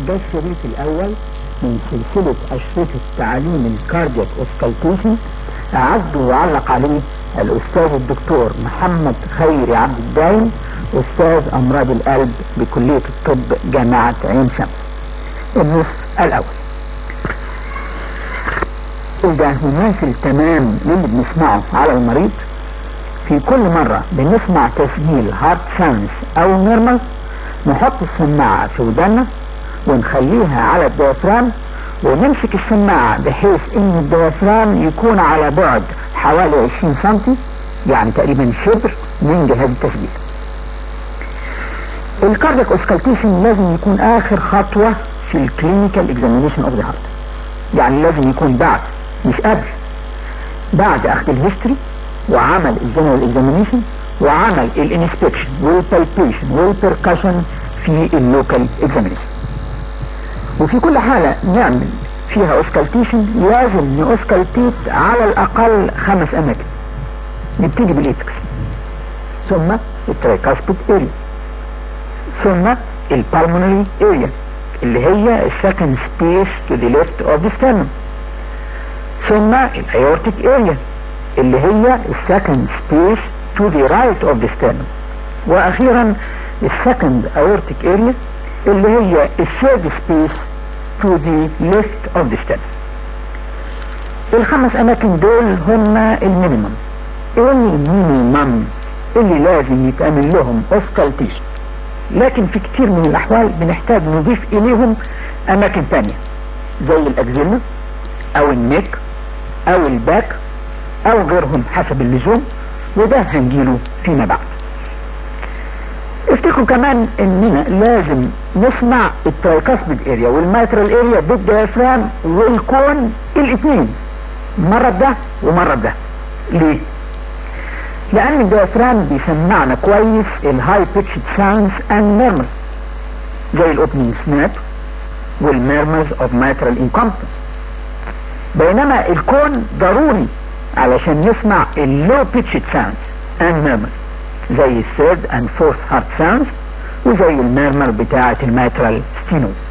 ده الشريط الأول من سلسلة أشرطة تعليم الكاردياك أوسكالتيشن أعد وعلق عليه الأستاذ الدكتور محمد خيري عبد الدايم أستاذ أمراض القلب بكلية الطب جامعة عين شمس النصف الأول ده مماثل تمام للي بنسمعه على المريض في كل مرة بنسمع تسجيل هارت ساوندز أو نيرمال نحط السماعة في ودنا ونخليها على الديافرام ونمسك السماعة بحيث ان الديافرام يكون على بعد حوالي 20 سنتي يعني تقريبا شبر من جهاز التسجيل الكاردياك اوسكالتيشن لازم يكون اخر خطوة في الكلينيكال اكزامينيشن اوف ذا هارت يعني لازم يكون بعد مش قبل بعد اخذ الهيستوري وعمل الجنرال اكزامينيشن وعمل الانسبكشن والبالبيشن والبركشن في اللوكال اكزامينيشن وفي كل حالة نعمل فيها اوسكالتيشن لازم نوسكالتيت على الاقل خمس اماكن نبتدي بالايتكس ثم الترايكاسبيد اريا ثم البالمونري اريا اللي هي السكند سبيس تو ذا ليفت اوف ذا sternum ثم الايورتيك اريا اللي هي السكند سبيس to the right of the sternum واخيرا السكند aortic area اللي هي الثيرد سبيس to the left of the sternum الخمس اماكن دول هم المينيمم ايه المينيمم اللي لازم يتعمل لهم اوسكالتيشن لكن في كتير من الاحوال بنحتاج نضيف اليهم اماكن تانية زي الاكزيلا او النيك او الباك او غيرهم حسب اللزوم وده هنجيله فيما بعد افتكروا كمان اننا لازم نسمع الترايكاسبيد اريا والماترال اريا بالديافرام والكون الاثنين مرة ده ومرة ده ليه لان الديافرام بيسمعنا كويس الهاي بيتشد ساوندز اند ميرمرز زي الاوبننج سناب والميرمرز اوف ماترال انكومبتنس بينما الكون ضروري علشان نسمع اللو بيتشد ساوندز اند ميرمرز زي الثيرد اند فورث هارت ساوندز وزي الميرمر بتاعة الماترال ستينوز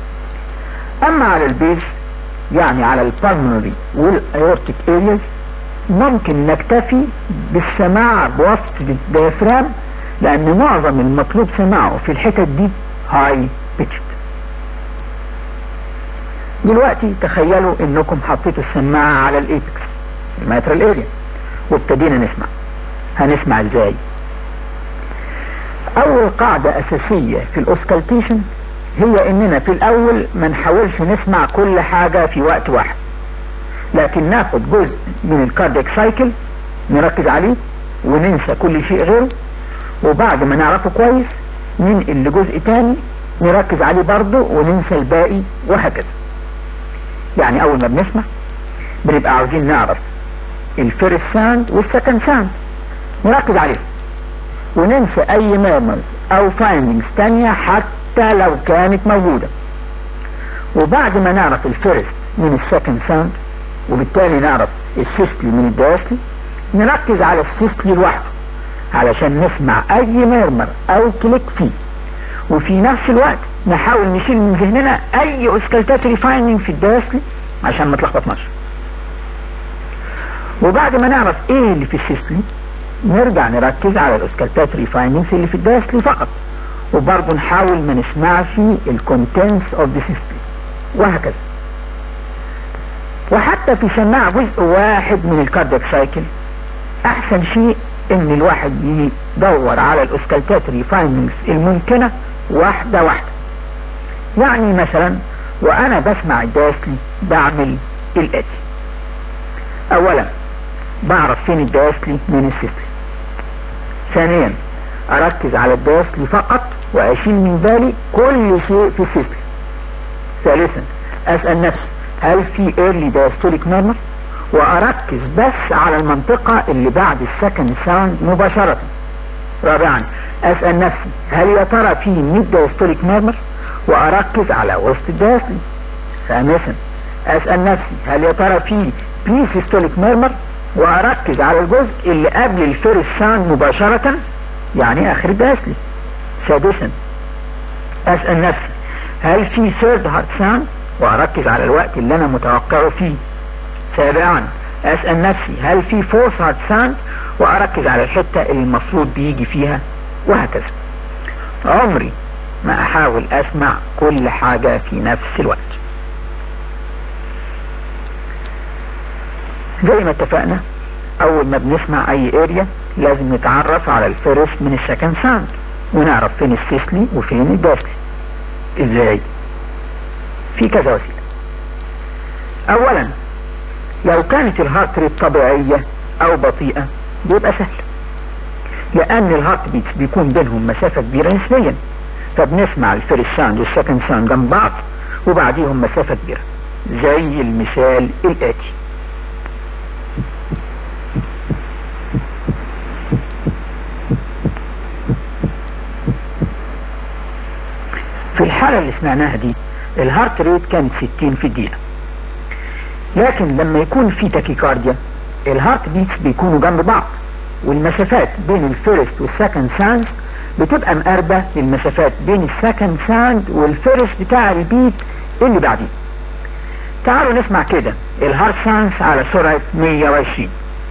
اما على البيز يعني على البالمونري والايورتيك ارياز ممكن نكتفي بالسماع بواسطة الديافرام لان معظم المطلوب سماعه في الحتت دي هاي بيتشد دلوقتي تخيلوا انكم حطيتوا السماعة على الايبكس الماترال اريا وابتدينا نسمع هنسمع ازاي اول قاعدة اساسية في الاوسكالتيشن هي اننا في الاول ما نحاولش نسمع كل حاجة في وقت واحد لكن ناخد جزء من الكارديك سايكل نركز عليه وننسى كل شيء غيره وبعد ما نعرفه كويس ننقل لجزء تاني نركز عليه برضه وننسى الباقي وهكذا يعني اول ما بنسمع بنبقى عاوزين نعرف الفيرست ساوند والسكند ساوند نركز عليهم وننسى اي ميرمرز او فايندنجز تانية حتى لو كانت موجودة وبعد ما نعرف الفيرست من السكند ساوند وبالتالي نعرف السيستلي من الدياسلي نركز على السيستلي لوحده علشان نسمع اي ميرمر او كليك فيه وفي نفس الوقت نحاول نشيل من ذهننا اي اوسكالتاتوري فايندنج في الدياسلي عشان ما تلخبطناش وبعد ما نعرف ايه اللي في السيستلي نرجع نركز على الاوسكالتاتوري فايندنجز اللي في الدياسلي فقط وبرضه نحاول ما نسمعش الكونتنتس اوف ذا سيستلي وهكذا وحتى في سماع جزء واحد من الكاردياك سايكل احسن شيء ان الواحد يدور على الاوسكالتاتوري فايندنجز الممكنة واحدة واحدة يعني مثلا وانا بسمع الدياسلي بعمل الاتي اولا بعرف فين الدياسلي من السيستلي ثانيا اركز على الدياسلي فقط واشيل من بالي كل شيء في السيستلي ثالثا اسأل نفسي هل في early diastolic murmur واركز بس على المنطقة اللي بعد السكند ساوند مباشرة رابعا اسأل نفسي هل يا ترى في ميد diastolic murmur واركز على وسط الدياسلي خامسا اسأل نفسي هل يا ترى في بري سيستوليك ميرمر واركز على الجزء اللي قبل الفيرست ساوند مباشرة يعني اخر الدياسلي سادسا اسأل نفسي هل في ثيرد هارت ساوند واركز على الوقت اللي انا متوقعه فيه سابعا اسأل نفسي هل في فورث هارت ساوند واركز على الحتة اللي المفروض بيجي فيها وهكذا عمري ما احاول اسمع كل حاجة في نفس الوقت زي ما اتفقنا اول ما بنسمع اي اريا لازم نتعرف على الفيرست من السكند ساوند ونعرف فين السيسلي وفين الداسلي ازاي في كذا وسيلة اولا لو كانت الهارت ريت طبيعية او بطيئة بيبقى سهل لان الهارت بيتس بيكون بينهم مسافة كبيرة نسبيا فبنسمع الفيرست ساوند والسكند ساوند جنب بعض وبعديهم مسافة كبيرة زي المثال الاتي في الحالة اللي سمعناها دي الهارت ريت كانت 60 في الدقيقة لكن لما يكون في تاكيكارديا الهارت بيتس بيكونوا جنب بعض والمسافات بين الفيرست والسكند ساوندز بتبقى مقاربة للمسافات بين السكند ساوند والفيرست بتاع البيت اللي بعديه تعالوا نسمع كده الهارت ساوندز على سرعة 120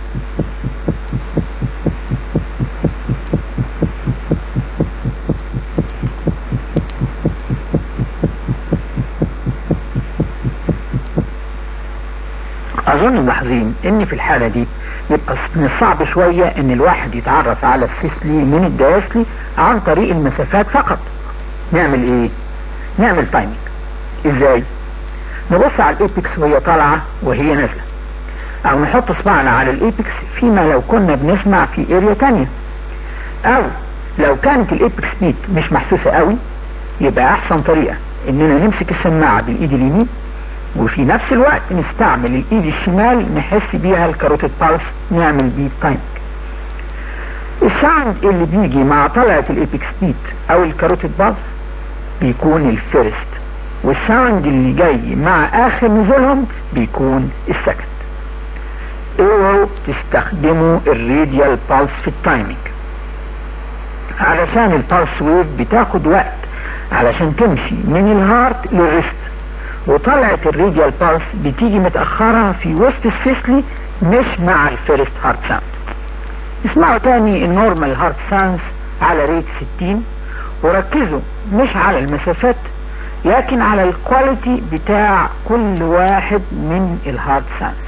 اظن ملاحظين ان في الحالة دي يبقى من الصعب شوية ان الواحد يتعرف على السيسلي من الدياسلي عن طريق المسافات فقط نعمل ايه نعمل تايمينج ازاي نبص على الايبكس وهي طالعة وهي نازلة او نحط صباعنا على الايبكس فيما لو كنا بنسمع في اريا تانية او لو كانت الايبكس بيت مش محسوسة قوي يبقى احسن طريقة اننا نمسك السماعة بالايد اليمين وفي نفس الوقت نستعمل الايد الشمال نحس بيها الكاروتيد بالس نعمل بيه تايمك الساوند اللي بيجي مع طلعة الابيكس بيت او الكاروتيد بالس بيكون الفيرست والساوند اللي جاي مع اخر نزولهم بيكون السكند اوعوا تستخدموا الراديال بالس في التايمينج علشان البالس ويف بتاخد وقت علشان تمشي من الهارت للريست وطلعت الراديال بالس بتيجي متأخرة في وسط السيسلي مش مع الفيرست هارت ساوند اسمعوا تاني النورمال هارت ساوندز على ريت 60 وركزوا مش على المسافات لكن على الكواليتي بتاع كل واحد من الهارت ساوندز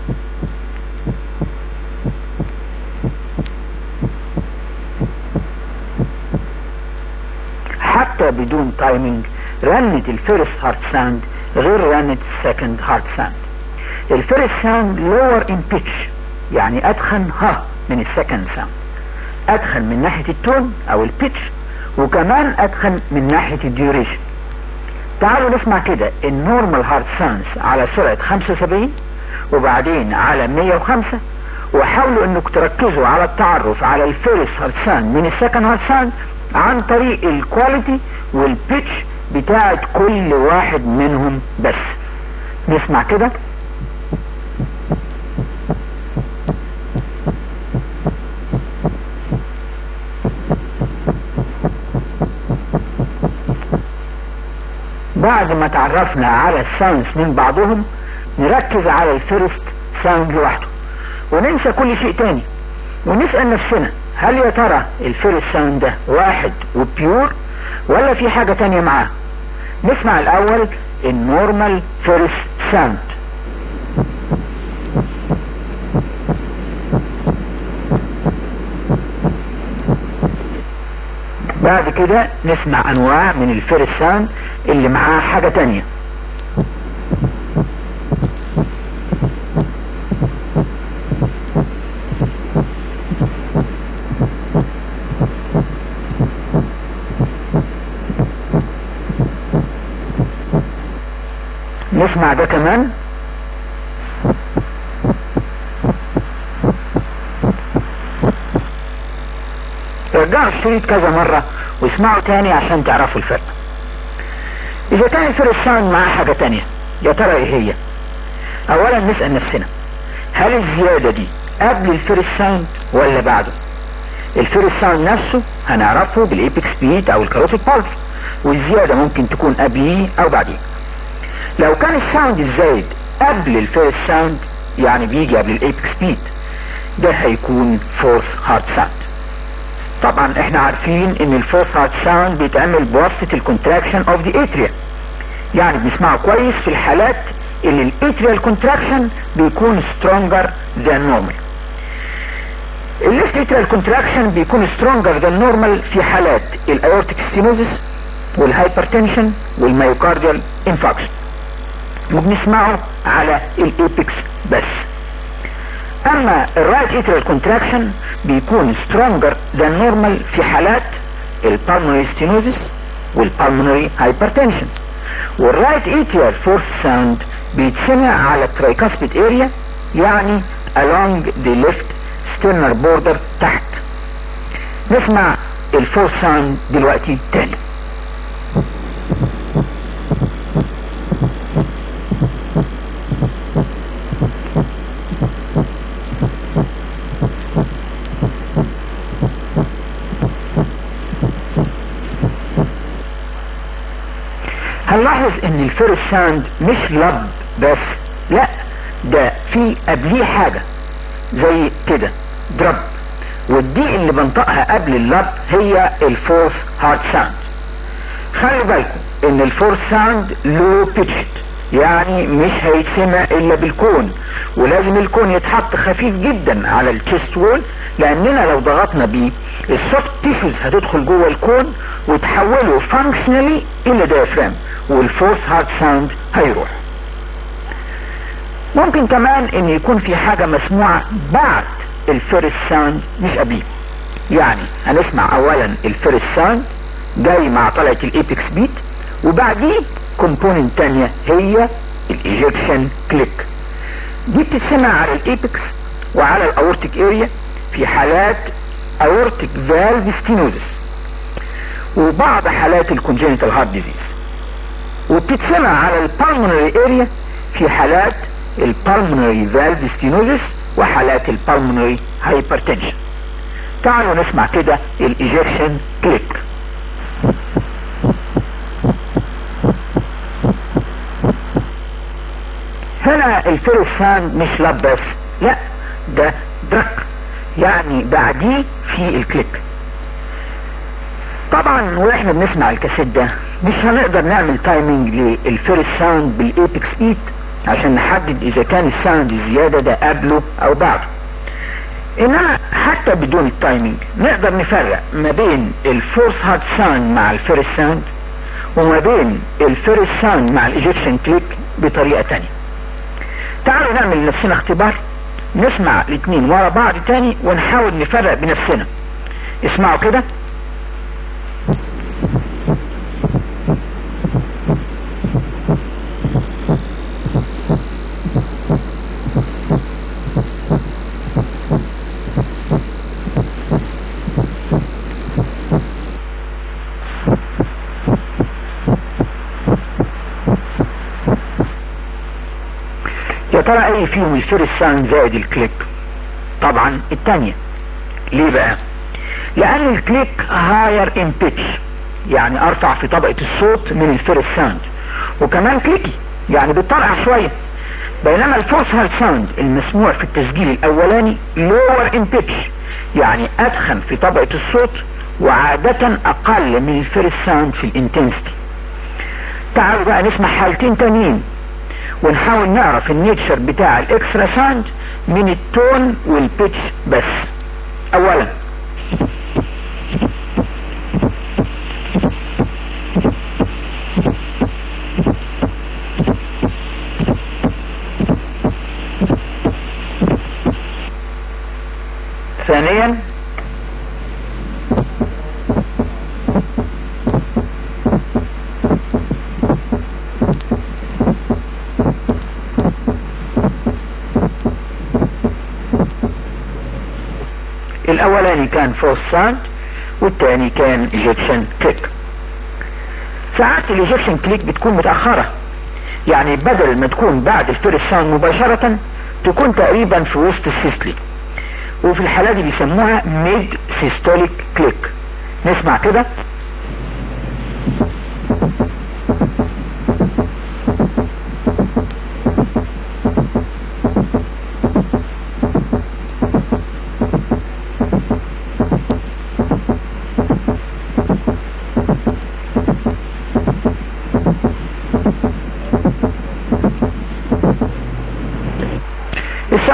حتى بدون تايمينج رنت الفيرست هارت ساوند غير رنت السكند هارت ساوند الفيرست ساوند لور ان بيتش يعني ادخن ها من السكند ساوند ادخن من ناحية التون او البيتش وكمان ادخن من ناحية الديوريشن تعالوا نسمع كده النورمال هارت ساوندز على سرعة 75 وبعدين على 105 وحاولوا انك تركزوا على التعرف على الفيرست هارت ساوند من السكند هارت ساوند عن طريق الكواليتي والبيتش بتاعت كل واحد منهم بس نسمع كده بعد ما تعرفنا على الساوندز من بعضهم نركز على الفيرست ساوند لوحده وننسى كل شيء تاني ونسأل نفسنا هل يا ترى الفيرست ساوند ده واحد وبيور ولا في حاجة تانية معاه نسمع الاول النورمال فيرست ساوند بعد كده نسمع انواع من الفيرست ساوند اللي معاه حاجة تانية نسمع ده كمان ارجعوا الشريط كذا مرة واسمعوا تاني عشان تعرفوا الفرق اذا كان الفيرست ساوند معاه حاجة تانية يا ترى ايه هي اولا نسأل نفسنا هل الزيادة دي قبل الفيرست ساوند ولا بعده الفيرست ساوند نفسه هنعرفه بالايبكس بيت او الكاروتيد بالس والزيادة ممكن قبل قبليه او بعديه لو كان الساوند الزايد قبل الفيرست ساوند يعني بيجي قبل الايبكس بيت ده هيكون فورث هارد ساوند طبعا احنا عارفين ان الفورث هارد ساوند بيتعمل بواسطة الكونتراكشن اوف ذا اتريا يعني بنسمعه كويس في الحالات اللي الاتريال كونتراكشن بيكون سترونجر ذان نورمال الليفت اتريال كونتراكشن بيكون سترونجر ذان نورمال في حالات الايورتيك ستينوزس والهايبرتنشن والميوكارديال انفاكشن وبنسمعه على الايبكس بس اما الرايت اتريال كونتراكشن بيكون سترونجر ذان نورمال في حالات البالمونري ستينوزس والبالمونري هايبرتنشن والرايت اتريال فورس ساوند بيتسمع على الترايكاسبيد اريا يعني along the left sternal border تحت نسمع الفورس ساوند دلوقتي تاني هنلاحظ ان الفيرست ساوند مش لب بس لا ده في قبليه حاجة زي كده درب والدي اللي بنطقها قبل اللب هي الفورث هارد ساوند خلي بالكم ان الفورث ساوند لو بيتشت يعني مش هيتسمع الا بالكون ولازم الكون يتحط خفيف جدا على التشست وول لاننا لو ضغطنا بيه السوفت تيشوز هتدخل جوه الكون وتحوله فانكشنالي الى ديافرام والفورث هارد ساوند هيروح ممكن كمان ان يكون في حاجة مسموعة بعد الفيرست ساوند مش قبليه يعني هنسمع اولا الفيرست ساوند جاي مع طلعة الايبكس بيت وبعديه كومبوننت تانية هي الايجكشن كليك دي بتتسمع على الايبكس وعلى الاورتيك اريا في حالات اورتيك فالف ستينوزس وبعض حالات الكونجينيتال هارت ديزيز وبتتسمع على البالمونري اريا في حالات البالمونري فالف ستينوزس وحالات البالمونري هايبرتنشن تعالوا نسمع كده الايجكشن كليك هنا الفيرست ساوند مش لب بس لا ده درك يعني بعديه في الكليك طبعا واحنا بنسمع الكاسيت ده مش هنقدر نعمل تايمنج للفيرست ساوند بالايبكس بيت عشان نحدد اذا كان الساوند الزيادة ده قبله او بعده انما حتى بدون التايمنج نقدر نفرق ما بين الفورس هارد ساوند مع الفيرست ساوند وما بين الفيرست ساوند مع الايجكشن كليك بطريقة تانية تعالوا نعمل لنفسنا اختبار نسمع الاثنين ورا بعض تاني ونحاول نفرق بنفسنا اسمعوا كده يا ترى اي فيهم الفيرست ساوند زائد الكليك طبعا الثانية ليه بقى لان الكليك هاير ان بيتش يعني ارفع في طبقة الصوت من الفيرست ساوند وكمان كليكي يعني بتطرقع شوية بينما الفورس هارد ساوند المسموع في التسجيل الاولاني لور ان بيتش يعني ادخن في طبقة الصوت وعادة اقل من الفيرست ساوند في الانتنسيتي تعالوا بقى نسمع حالتين تانيين ونحاول نعرف النيتشر بتاع الاكسترا ساوند من التون والبيتش بس اولا ثانيا الاولاني كان فورس ساوند والتاني كان ايجكشن كليك ساعات الايجكشن كليك بتكون متأخرة يعني بدل ما تكون بعد الفيرست ساوند مباشرة تكون تقريبا في وسط السيستلي وفي الحالة دي بيسموها ميد سيستوليك كليك نسمع كده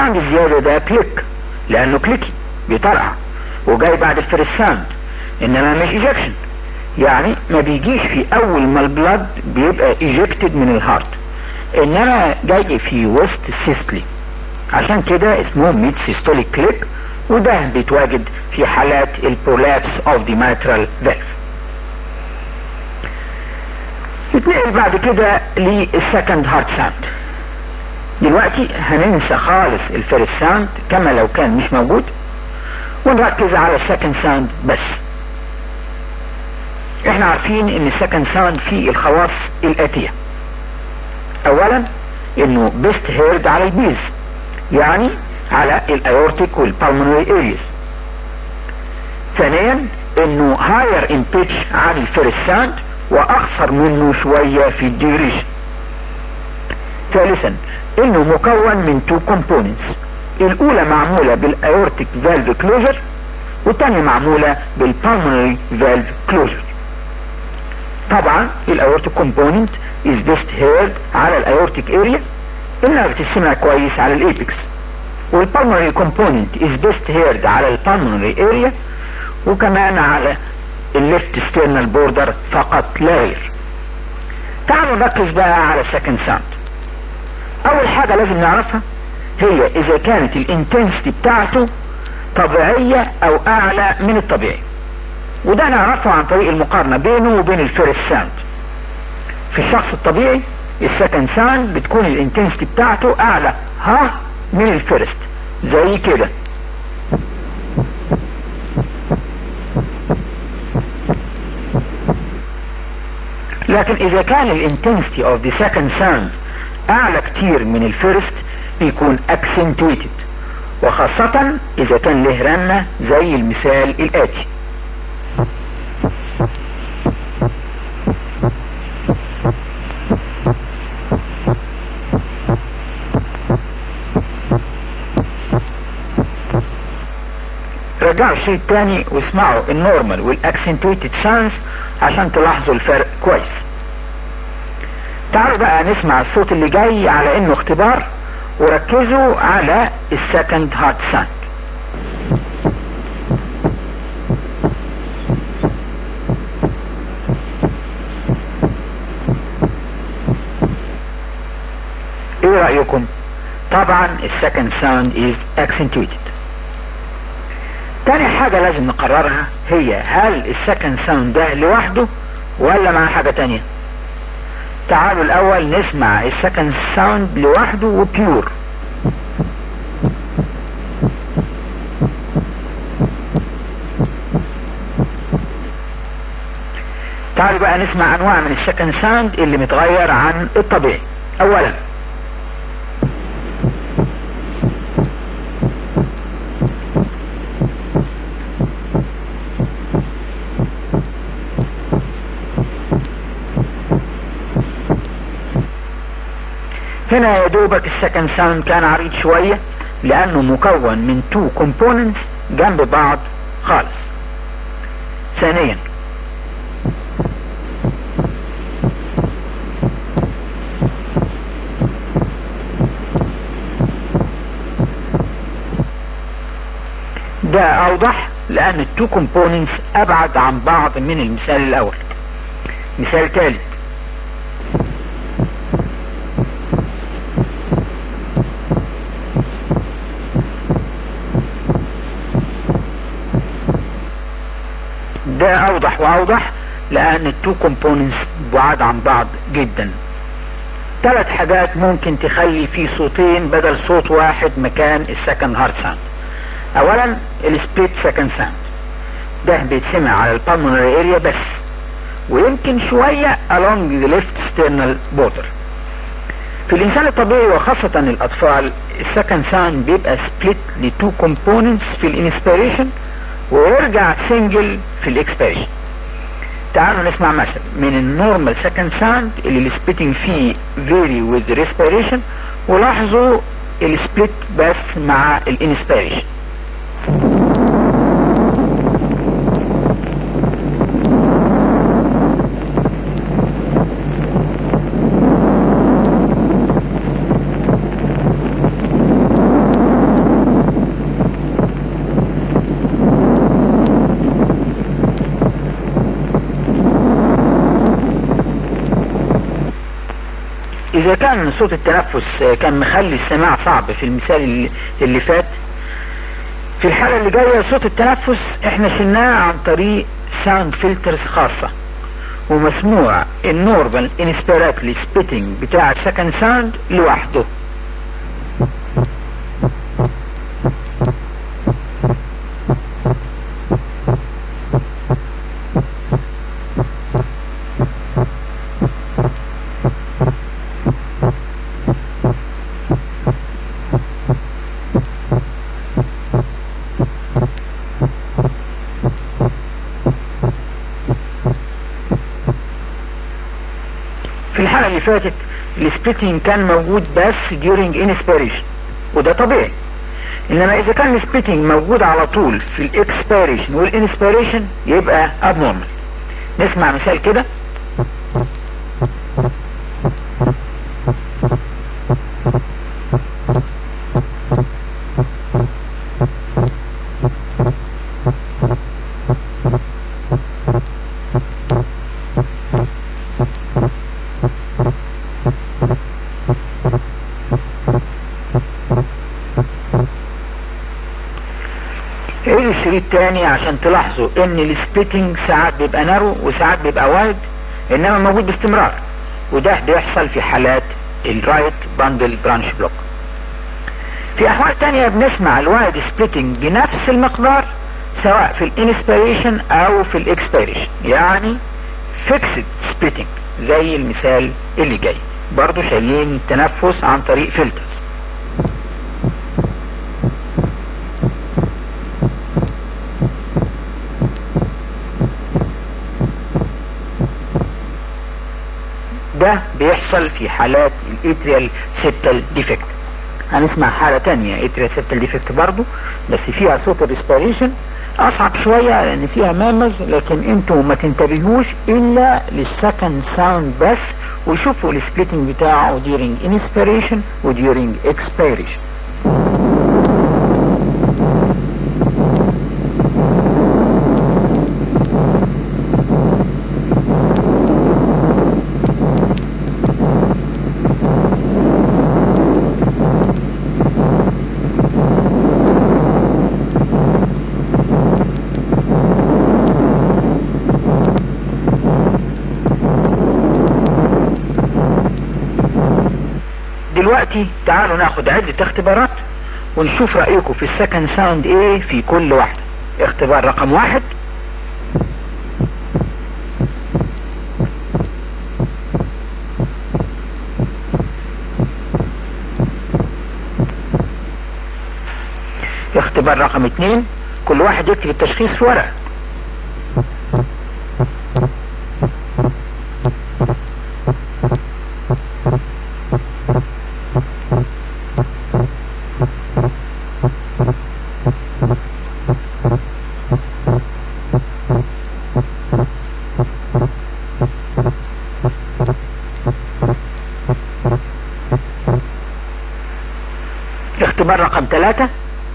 الساوند الزيادة ده كليك لانه كليكي بيطرقع وجاي بعد الفيرست ساوند انما مش ايجكشن يعني ما بيجيش في اول ما البلاد بيبقى ايجكتد من الهارت انما جاي في وسط السيستلي عشان كده اسمه ميد سيستوليك كليب وده بيتواجد في حالات البرولابس اوف ذا mitral valve نتنقل بعد كده للسكند هارت ساوند دلوقتي هننسى خالص الفيرست ساوند كما لو كان مش موجود ونركز على السكند ساوند بس احنا عارفين ان السكند ساوند فيه الخواص الاتية اولا انه بيست هيرد على البيز يعني على الايورتيك والبالمونري اريز ثانيا انه هاير ان بيتش عن الفيرست ساوند واقصر منه شوية في الديوريشن ثالثا انه مكون من تو كومبوننتس الاولى معمولة بالايورتيك فالف كلوجر والثانية معمولة بالبالمونري فالف كلوجر طبعا الايورتيك كومبوننت از بيست هيرد على الايورتيك اريا انها بتسمع كويس على الايبكس والبالمونري كومبوننت از بيست هيرد على البالمونري اريا وكمان على الليفت ستيرنال بوردر فقط لا غير تعالوا نركز بقى على السكند ساوند اول حاجة لازم نعرفها هي اذا كانت الانتنسيتي بتاعته طبيعية او اعلى من الطبيعي وده نعرفه عن طريق المقارنة بينه وبين الفيرست ساوند في الشخص الطبيعي السكند ساوند بتكون الانتنسيتي بتاعته اعلى ها من الفيرست زي كده لكن اذا كان الانتنسيتي اوف ذا سكند ساوند اعلى كتير من الفيرست بيكون اكسنتويتد وخاصة اذا كان له رنة زي المثال الاتي رجعوا الشيء التاني واسمعوا النورمال والاكسنتويتد ساوندز عشان تلاحظوا الفرق كويس تعالوا بقى نسمع الصوت اللي جاي على انه اختبار وركزوا على السكند هارت ساوند ايه رأيكم طبعا السكند ساوند از accentuated تاني حاجة لازم نقررها هي هل السكند ساوند ده لوحده ولا مع حاجة تانية تعالوا الاول نسمع السكند ساوند لوحده وبيور تعالوا بقى نسمع انواع من السكند ساوند اللي متغير عن الطبيعي اولا هنا يا دوبك السكند ساوند كان عريض شوية لانه مكون من تو كومبوننتس جنب بعض خالص ثانيا ده اوضح لان التو كومبوننتس ابعد عن بعض من المثال الاول مثال ثالث ده اوضح واوضح لان التو كومبوننتس بعاد عن بعض جدا ثلاث حاجات ممكن تخلي في صوتين بدل صوت واحد مكان السكند هارت ساوند اولا السبليت سكند ساوند ده بيتسمع على البالمونري اريا بس ويمكن شوية along the left sternal border في الانسان الطبيعي وخاصة الاطفال السكند ساوند بيبقى سبليت لتو كومبوننتس في الانسبيريشن ويرجع سنجل في الاكسبيريشن تعالوا نسمع مثل من النورمال سكند ساوند اللي السبيتنج فيه فيري with respiration ولاحظوا السبليت بس مع الانسبيريشن اذا كان صوت التنفس كان مخلي السماع صعب في المثال اللي فات في الحالة اللي جاية صوت التنفس احنا شلناه عن طريق ساوند فلترز خاصة ومسموع النورمال انسبيراتلي سبيتنج بتاع السكند ساوند لوحده فاتت السبيتنج كان موجود بس during inspiration وده طبيعي انما اذا كان السبيتنج موجود على طول في الاكسبيريشن والانسبيريشن يبقى abnormal نسمع مثال كده الشريط تاني عشان تلاحظوا ان السبيتنج ساعات بيبقى نارو وساعات بيبقى وايد انما موجود باستمرار وده بيحصل في حالات الرايت باندل برانش بلوك في احوال تانية بنسمع الوايد سبيتنج بنفس المقدار سواء في الانسبيريشن او في الاكسبيريشن يعني فيكسد سبيتنج زي المثال اللي جاي برضو شايلين التنفس عن طريق فلتر ده بيحصل في حالات الاتريال سيبتال ديفكت هنسمع حالة تانية اتريال سيبتال ديفكت برضو بس فيها صوت الريسبيريشن اصعب شوية لان فيها مامز لكن انتوا ما تنتبهوش الا للسكند ساوند بس وشوفوا السبليتنج بتاعه during inspiration و during expiration دلوقتي تعالوا ناخد عدة اختبارات ونشوف رأيكم في السكند ساوند ايه في كل واحدة اختبار رقم واحد اختبار رقم اتنين كل واحد يكتب التشخيص في ورقة اختبار رقم ثلاثة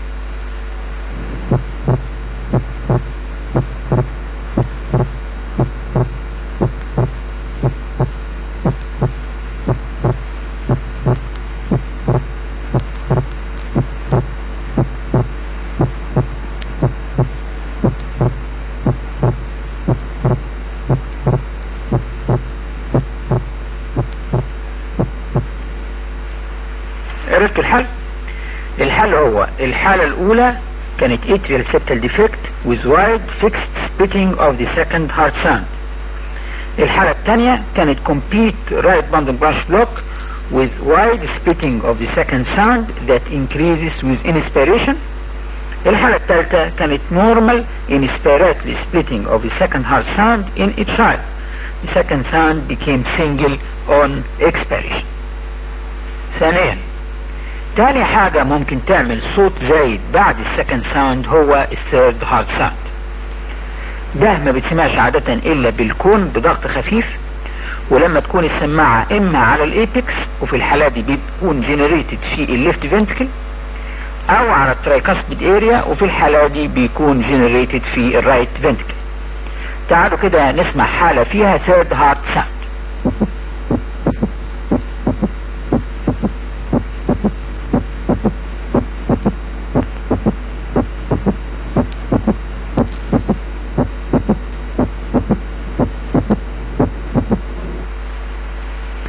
عرفت الحل الحل هو الحالة الاولى كانت atrial septal defect with wide fixed splitting of the second heart sound الحالة الثانية كانت complete right bundle branch block with wide splitting of the second sound that increases with inspiration الحالة الثالثة كانت normal inspiratory splitting of the second heart sound in each child the second sound became single on expiration ثانيا تاني حاجة ممكن تعمل صوت زايد بعد السكند ساوند هو الثيرد هارد ساوند ده ما بتسمعش عادة الا بالكون بضغط خفيف ولما تكون السماعة اما على الايبكس وفي الحالة دي بيكون جنريتد في الليفت فنتكل او على الترايكاسبيد اريا وفي الحالة دي بيكون جنريتد في الرايت فنتكل تعالوا كده نسمع حالة فيها ثيرد هارد ساوند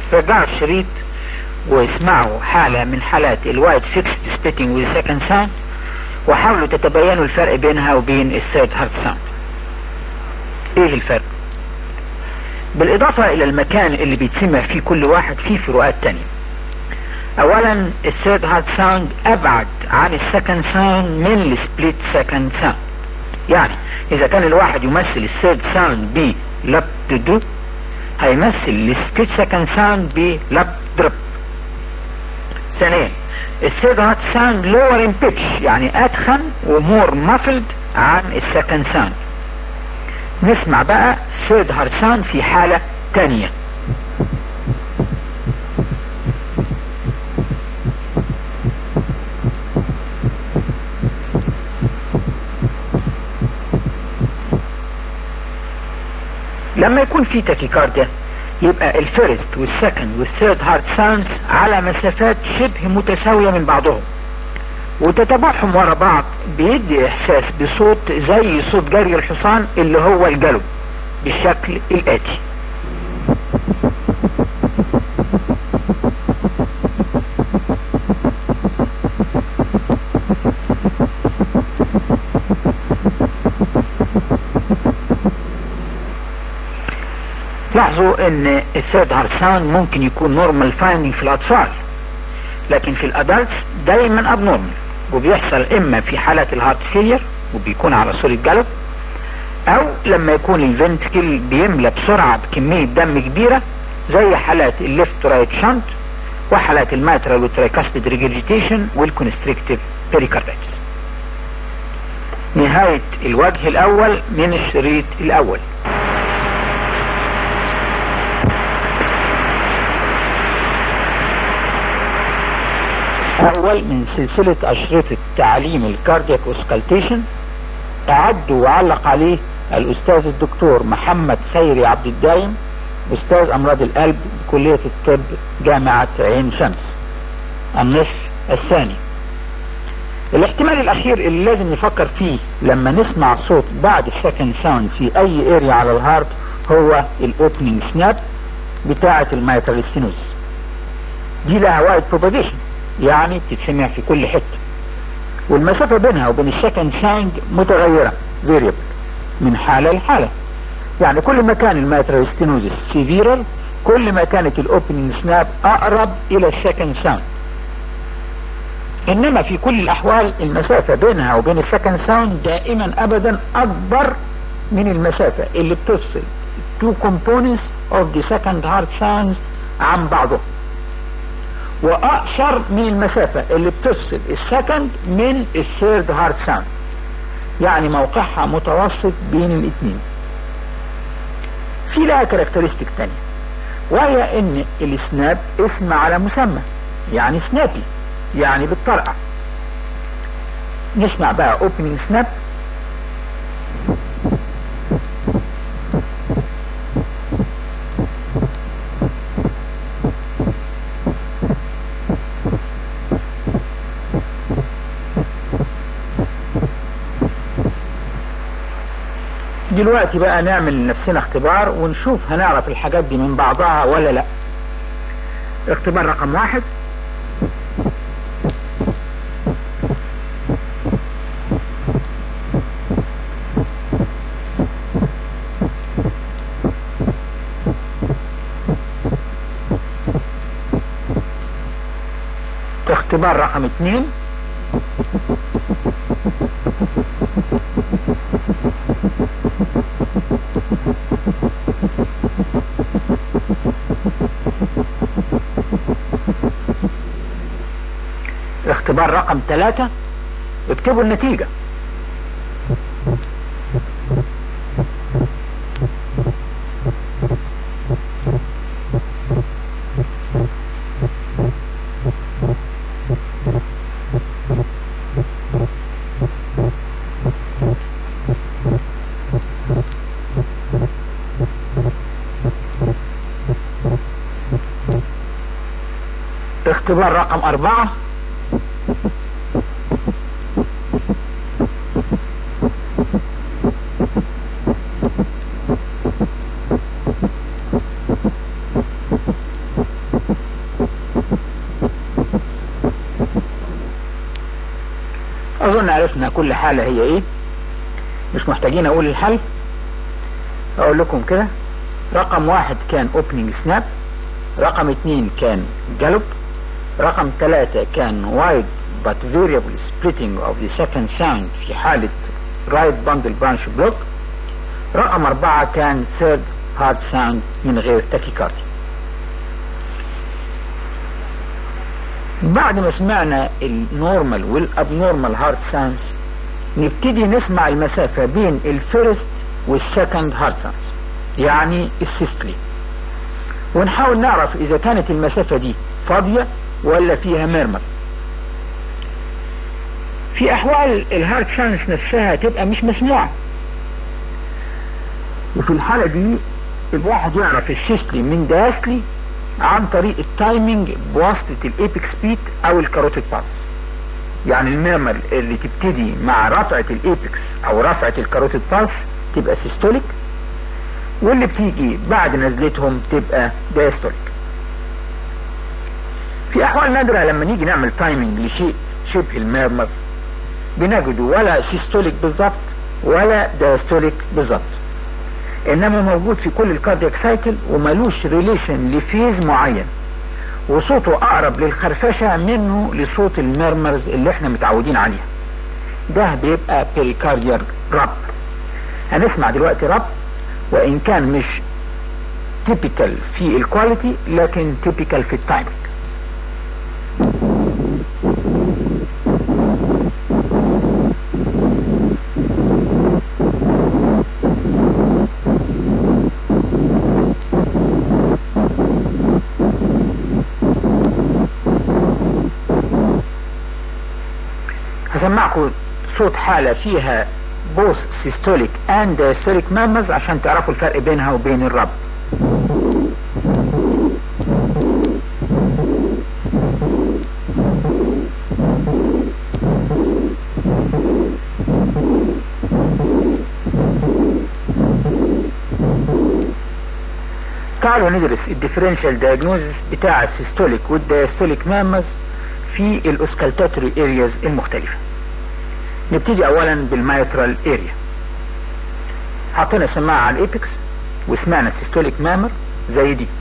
رجعوا الشريط واسمعوا حالة من حالات الوايد فيكس سبيتنج وذ سكند ساوند وحاولوا تتبينوا الفرق بينها وبين الثيرد هارت ساوند ايه الفرق بالاضافة الى المكان اللي بيتسمع فيه كل واحد فيه فروقات تانية اولا الثيرد هارت ساوند ابعد عن السكند ساوند من السبليت سكند ساوند يعني اذا كان الواحد يمثل الثيرد ساوند ب لب دو هيمثل السبليت سكند ساوند ب لب درب ثانيا الثيرد هارت ساوند لور ان بيتش يعني اتخن ومور مافلد عن السكند ساوند نسمع بقى ثيرد هارت ساوند في حالة تانية لما يكون في تاكيكارديا يبقى الفيرست والسكند والثيرد هارت ساوندز على مسافات شبه متساوية من بعضهم وتتابعهم ورا بعض بيدي احساس بصوت زي صوت جري الحصان اللي هو الجلب بالشكل الاتي لاحظوا ان الثيرد هارت ساوند ممكن يكون نورمال فايندينج في الاطفال لكن في الادلتس دايما اب نورمال وبيحصل اما في حالات الهارت فيلير وبيكون على صورة جلب او لما يكون الفنتكل بيملى بسرعة بكمية دم كبيرة زي حالات الليفت رايت شانت وحالات الماترال والترايكاستد ريجرجيتيشن والكونستريكتيف بيريكاردايتس نهاية الوجه الاول من الشريط الاول اول من سلسلة اشرطة تعليم الكاردياك اوسكالتيشن اعد وعلق عليه الاستاذ الدكتور محمد خيري عبد الدايم استاذ امراض القلب بكلية الطب جامعة عين شمس النصف الثاني الاحتمال الاخير اللي لازم نفكر فيه لما نسمع صوت بعد السكند ساوند في اي اريا على الهارت هو الاوبننج سناب بتاعة الميترال ستينوز دي لها وايد بروباجيشن يعني بتتسمع في كل حتة والمسافة بينها وبين السكند ساوند متغيرة فيريبل من حالة لحالة يعني كل ما كان الماترال ستينوزس سيفيرر كل ما كانت الاوبننج سناب اقرب الى السكند ساوند انما في كل الاحوال المسافة بينها وبين السكند ساوند دائما ابدا اكبر من المسافة اللي بتفصل two components of the second heart sounds عن بعضهم واقصر من المسافة اللي بتفصل السكند من الثيرد هارت ساوند يعني موقعها متوسط بين الاثنين في لها كاركترستيك تانية وهي ان السناب اسم على مسمى يعني سنابي يعني بالطرقع نسمع بقى opening snap دلوقتي بقى نعمل لنفسنا اختبار ونشوف هنعرف الحاجات دي من بعضها ولا لا اختبار رقم واحد اختبار رقم اتنين اختبار رقم ثلاثة اكتبوا النتيجة اختبار رقم أربعة عرفنا كل حالة هي ايه مش محتاجين اقول الحل اقول لكم كده رقم واحد كان اوبننج سناب رقم اتنين كان جالوب رقم ثلاثة كان وايد but variable splitting of the second sound في حالة right bundle branch block رقم أربعة كان third hard sound من غير تاكيكاردي بعد ما سمعنا النورمال والابنورمال هارد ساوندز نبتدي نسمع المسافة بين الفيرست والسكند هارد ساوندز يعني السيستلي ونحاول نعرف اذا كانت المسافة دي فاضية ولا فيها ميرمر في احوال الهارد ساوندز نفسها تبقى مش مسموعة وفي الحالة دي الواحد يعرف السيستلي من دايستلي عن طريق التايمنج بواسطة الابيكس بيت او الكاروتيد بالس يعني الميرمر اللي تبتدي مع رفعة الابيكس او رفعة الكاروتيد بالس تبقى سيستوليك واللي بتيجي بعد نزلتهم تبقى دايستوليك في احوال نادرة لما نيجي نعمل تايمنج لشيء شبه الميرمر بنجده ولا سيستوليك بالظبط ولا دايستوليك بالظبط انما موجود في كل الكاردياك سايكل وملوش ريليشن لفيز معين وصوته اقرب للخرفشة منه لصوت الميرمرز اللي احنا متعودين عليها ده بيبقى بيريكارديال راب هنسمع دلوقتي راب وان كان مش تيبيكال في الكواليتي لكن تيبيكال في التايمنج هسمعكم صوت حالة فيها بوث سيستوليك اند diastolic مامز عشان تعرفوا الفرق بينها وبين الرب تعالوا ندرس الديفرنشال دايجنوزس بتاع السيستوليك والدايستوليك مامز في الاوسكالتاتوري ارياز المختلفة نبتدي اولا بالمايترال اريا حطينا سماعة على الابكس وسمعنا السيستوليك مامر زي دي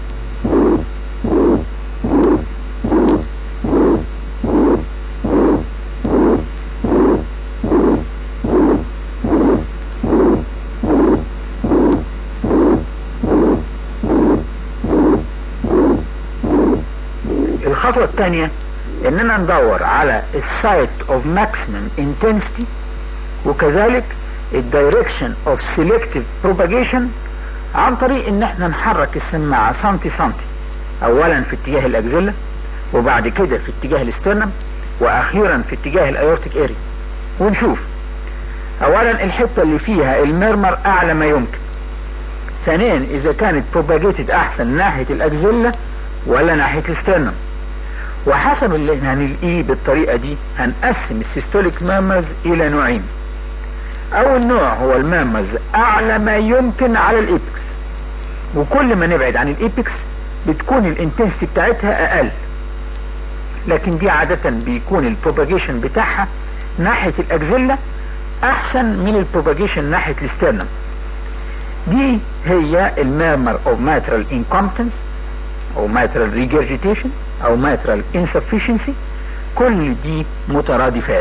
الخطوة الثانية اننا ندور على السايت اوف ماكسيمم انتنسيتي وكذلك الدايركشن اوف سيلكتيف بروباجيشن عن طريق ان احنا نحرك السماعة سنتي سنتي اولا في اتجاه الاجزلة وبعد كده في اتجاه الاسترنم واخيرا في اتجاه الايورتيك اريا ونشوف اولا الحتة اللي فيها المرمر اعلى ما يمكن ثانيا اذا كانت بروباجيتد احسن ناحية الاجزلة ولا ناحية الاسترنم وحسب اللي احنا هنلاقيه بالطريقة دي هنقسم السيستوليك مامز الى نوعين اول نوع هو المامز اعلى ما يمكن على الابكس وكل ما نبعد عن الابكس بتكون الانتنسيتي بتاعتها اقل لكن دي عادة بيكون البروباجيشن بتاعها ناحية الاجزلة احسن من البروباجيشن ناحية الاسترنم دي هي المامر اوف ماترال انكومبتنس او ماترال ريجرجيتيشن او ماترال insufficiency كل دي مترادفات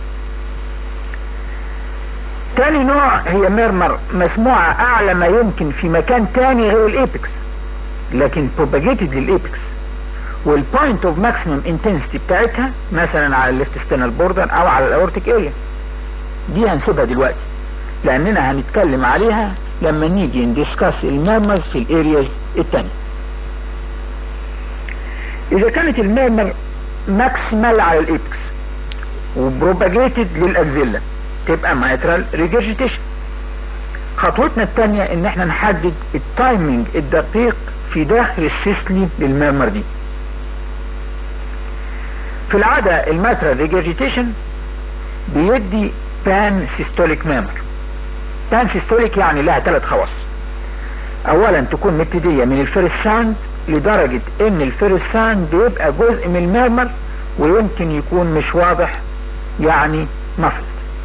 تاني نوع هي ميرمر مسموعة اعلى ما يمكن في مكان تاني غير الابكس لكن propagated للابكس والبوينت اوف ماكسيمم انتنسيتي بتاعتها مثلا على الليفت ستينال بوردر او على الاورتيك اريا دي هنسيبها دلوقتي لاننا هنتكلم عليها لما نيجي ندسكاس الميرمرز في الارياز التانية اذا كانت الميرمر ماكسيمال على الابكس وبروباجيتد للاجزلة تبقى مايترال ريجرجيتيشن خطوتنا الثانية ان احنا نحدد التايمنج الدقيق في داخل السيسلي للميرمر دي في العادة الماترال ريجرجيتيشن بيدي بان سيستوليك ميرمر بان سيستوليك يعني لها ثلاث خواص اولا تكون مبتدية من الفيرست ساوند لدرجة ان الفيرست ساوند بيبقى جزء من الميرمر ويمكن يكون مش واضح يعني muffled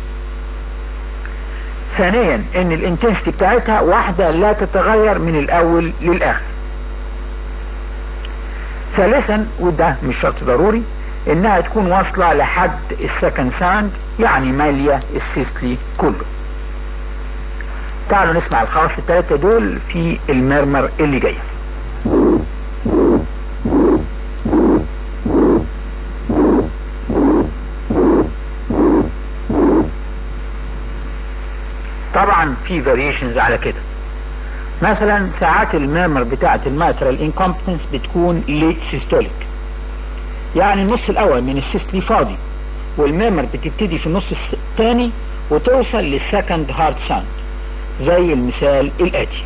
ثانيا ان الانتنسيتي بتاعتها واحدة لا تتغير من الاول للاخر ثالثا وده مش شرط ضروري انها تكون واصلة لحد السكند ساوند يعني مالية السيستلي كله تعالوا نسمع الخواص الثلاثة دول في المرمر اللي جايه طبعا في فاريشنز على كده مثلا ساعات الميرمر بتاعة الماترال انكومبتنس بتكون ليت سيستوليك يعني النص الاول من السيستلي فاضي والميرمر بتبتدي في النص الثاني وتوصل للسكند هارت ساوند زي المثال الاتي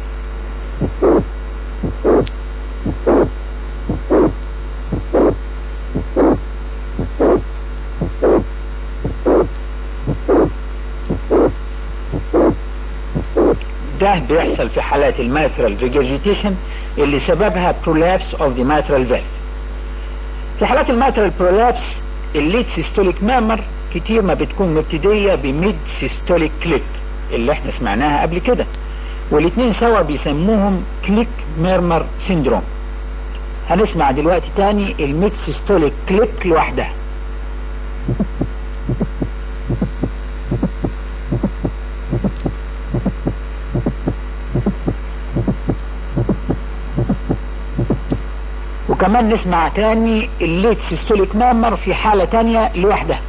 ده بيحصل في حالات الماترال ريجرجيتيشن اللي سببها prolapse of the mitral valve في حالات الماترال prolapse الليد سيستوليك مامر كتير ما بتكون مبتدية بميد سيستوليك كليك اللي احنا سمعناها قبل كده والاتنين سوا بيسموهم كليك ميرمر سيندروم هنسمع دلوقتي تاني الميد سيستوليك كليك لوحدها وكمان نسمع تاني الليت سيستوليك مامر في حالة تانية لوحدها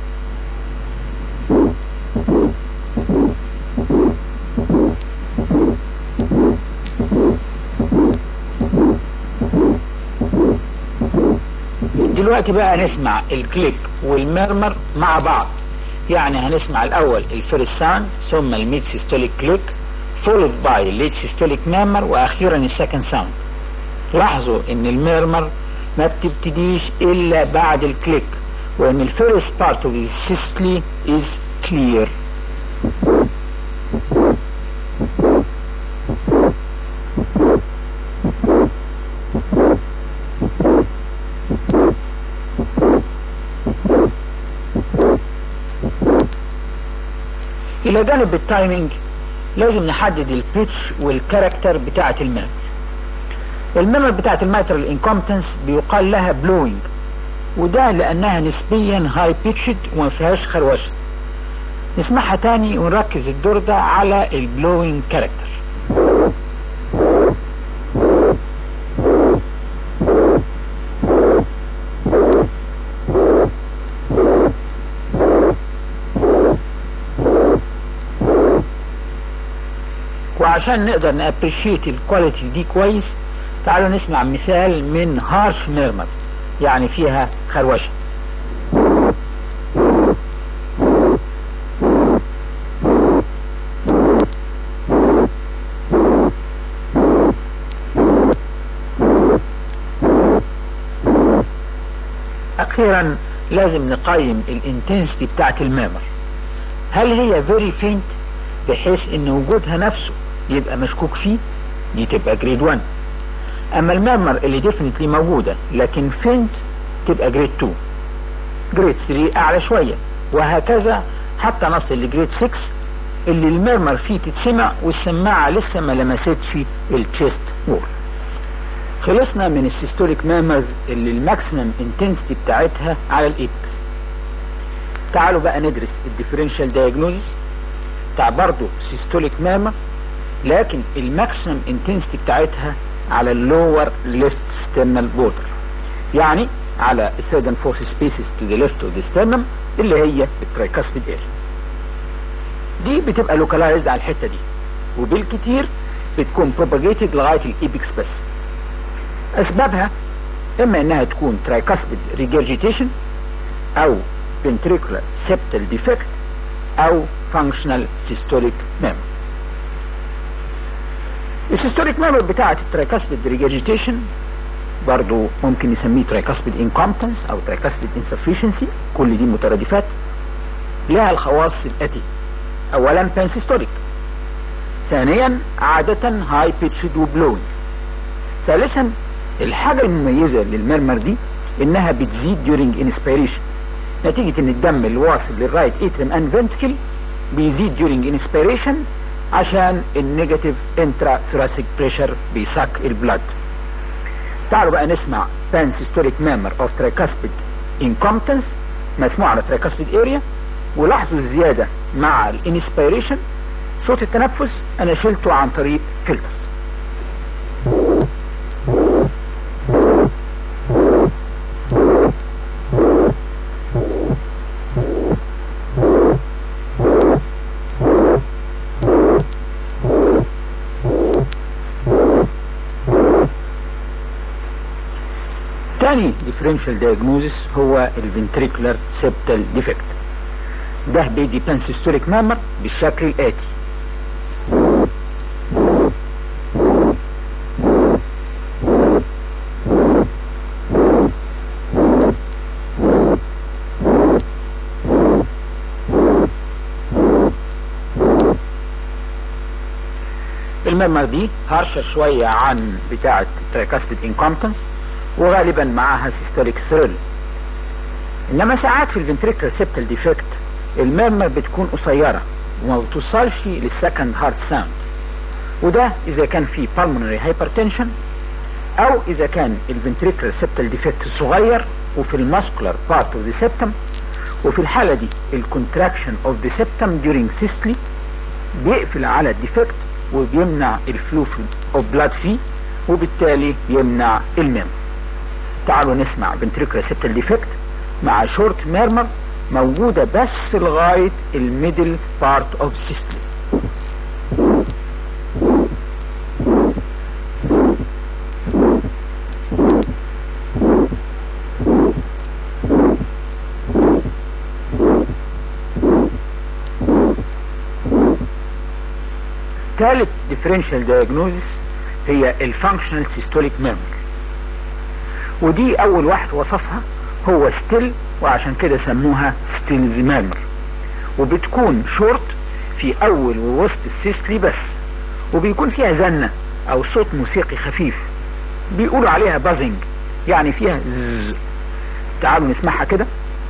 دلوقتي بقى نسمع الكليك والمرمر مع بعض يعني هنسمع الاول الفيرست ساوند ثم الميد سيستوليك كليك followed by الليت سيستوليك مامر واخيرا السكند ساوند لاحظوا ان الميرمر ما بتبتديش الا بعد الكليك وان الفيرست بارت اوف السيستلي از كلير الى جانب التايمينج لازم نحدد البيتش والكاركتر بتاعة الميرمر الميمر بتاعت الماترال انكومبتنس بيقال لها بلوينج وده لانها نسبيا هاي بيتشد وما فيهاش خروشه نسمعها تاني ونركز الدور ده على البلوينج كاركتر وعشان نقدر نابريشيت الكواليتي دي كويس تعالوا نسمع مثال من هارش ميرمر يعني فيها خروشة اخيرا لازم نقيم الانتنسيتي بتاعت الميرمر هل هي فيري فينت بحيث ان وجودها نفسه يبقى مشكوك فيه دي تبقى جريد 1 اما الميرمر اللي ديفنتلي موجودة لكن فينت تبقى جريد 2 جريد 3 اعلى شوية وهكذا حتى نصل لجريد 6 اللي الميرمر فيه تتسمع والسماعة لسه ما لمستش التشيست وول خلصنا من السيستوليك ميرمرز اللي الماكسيمم انتنسيتي بتاعتها على الايبكس تعالوا بقى ندرس الديفرنشال دايجنوزس بتاع برضه سيستوليك ميرمر لكن الماكسيمم انتنسيتي بتاعتها على اللور ليفت ستيرنال بوردر يعني على الثيرد اند فورث سبيسز تو ذا ليفت اوف ذا ستيرنم اللي هي الترايكاسبيد اريا دي بتبقى لوكالايزد على الحته دي وبالكتير بتكون بروباجيتد لغايه الايبكس بس اسبابها اما انها تكون ترايكاسبيد ريجرجيتيشن او ventricular septal defect او functional systolic memory السيستوليك ميمور بتاعة الترايكاسبيد ريجرجيتيشن برضو ممكن نسميه ترايكاسبيد انكومبتنس او ترايكاسبيد انسفيشنسي كل دي مترادفات لها الخواص الاتي اولا بانسيستوليك ثانيا عادة هاي بيتشد وبلوينج ثالثا الحاجة المميزة للمرمر دي انها بتزيد during inspiration نتيجة ان الدم اللي واصل للرايت اتريم اند فنتكل بيزيد during inspiration عشان النيجاتيف انترا ثوراسيك بريشر بيسك البلد تعالوا بقى نسمع pansystolic murmur of tricuspid incompetence مسموع على tricuspid area ولاحظوا الزيادة مع الانسبيريشن صوت التنفس انا شلته عن طريق فلترز تاني differential diagnosis هو الفنتريكولار septal defect ده بيدي بانسيستوليك مامر بالشكل الآتي الممر دي هرشة شوية عن بتاعة tricuspid incompetence وغالبا معاها systolic thrill انما ساعات في الفنتريكولار سيبتال ديفكت المامة بتكون قصيرة وما بتوصلش للسكند هارت ساوند وده اذا كان في pulmonary hypertension او اذا كان الفنتريكولار سيبتال ديفكت صغير وفي الماسكولار بارت اوف ذا سيبتم وفي الحالة دي الكونتراكشن اوف ذا سيبتم during systole بيقفل على الديفكت وبيمنع الفلو اوف بلاد فيه وبالتالي يمنع المام تعالوا نسمع ventricular septal defect مع شورت ميرمر موجودة بس لغاية الميدل بارت اوف systole ثالث differential diagnosis هي الفانكشنال سيستوليك ميرمر ودي اول واحد وصفها هو ستيل وعشان كده سموها ستيلز ميرمر وبتكون شورت في اول ووسط السيستلي بس وبيكون فيها زنة او صوت موسيقي خفيف بيقولوا عليها بازنج يعني فيها زز تعالوا نسمعها كده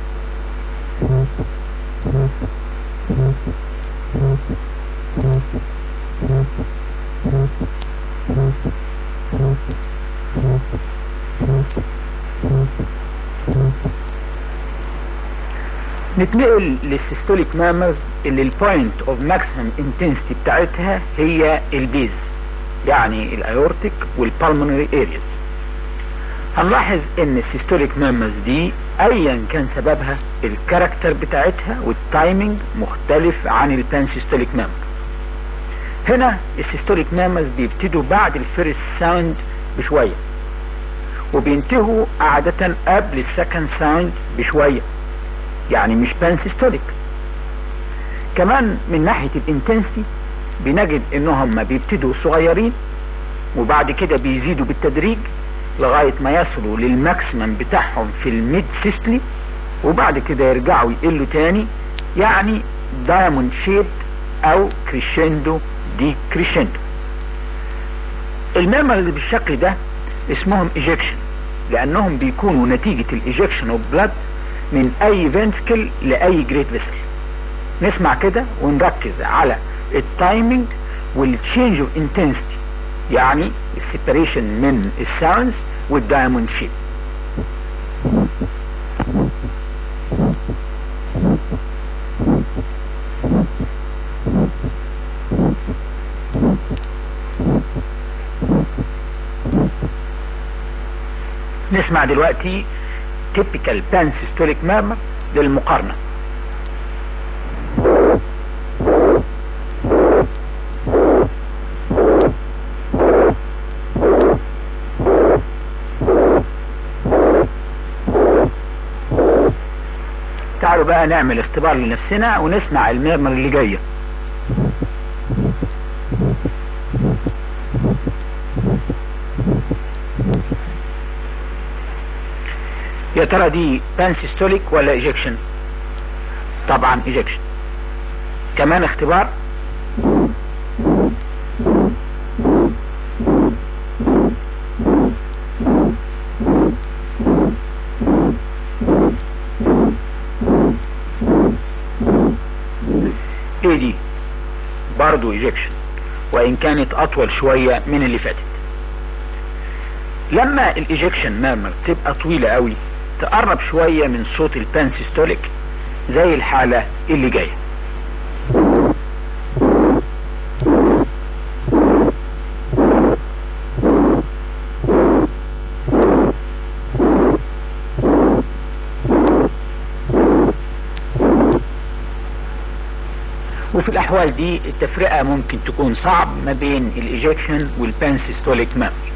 نتنقل للسيستوليك مامرز اللي البوينت اوف ماكسيمم انتنسيتي بتاعتها هي البيز يعني الايورتيك والبالمونري ارياز هنلاحظ ان السيستوليك مامرز دي ايا كان سببها الكاركتر بتاعتها والتايمنج مختلف عن البانسيستوليك مامر هنا السيستوليك مامرز بيبتدوا بعد الفيرست ساوند بشويه وبينتهوا عادة قبل السكند ساوند بشويه يعني مش بانسيستوليك كمان من ناحية الانتنسي بنجد انهم بيبتدوا صغيرين وبعد كده بيزيدوا بالتدريج لغاية ما يصلوا للماكسيمم بتاعهم في الميد سيستلي وبعد كده يرجعوا يقلوا تاني يعني دايموند شيب او كريشندو دي كريشندو الميرمر اللي بالشكل ده اسمهم ايجكشن لانهم بيكونوا نتيجة الايجكشن اوف بلاد من اي فنتكل لاي جريت فيسل نسمع كده ونركز على التايمنج والتشينج اوف انتنسيتي يعني السيبريشن من الساوندز والدايموند شيب نسمع دلوقتي typical pansystolic murmur للمقارنة تعالوا بقى نعمل اختبار لنفسنا ونسمع الميرمر اللي جايه يا ترى دي بانسيستوليك ولا ايجكشن طبعا ايجكشن كمان اختبار برضو ايجكشن وان كانت اطول شوية من اللي فاتت لما الايجكشن ميرمر تبقى طويلة قوي تقرب شوية من صوت البانسيستوليك زي الحالة اللي جاية وفي الاحوال دي التفرقة ممكن تكون صعب ما بين الايجكشن والبانسيستوليك ميرمر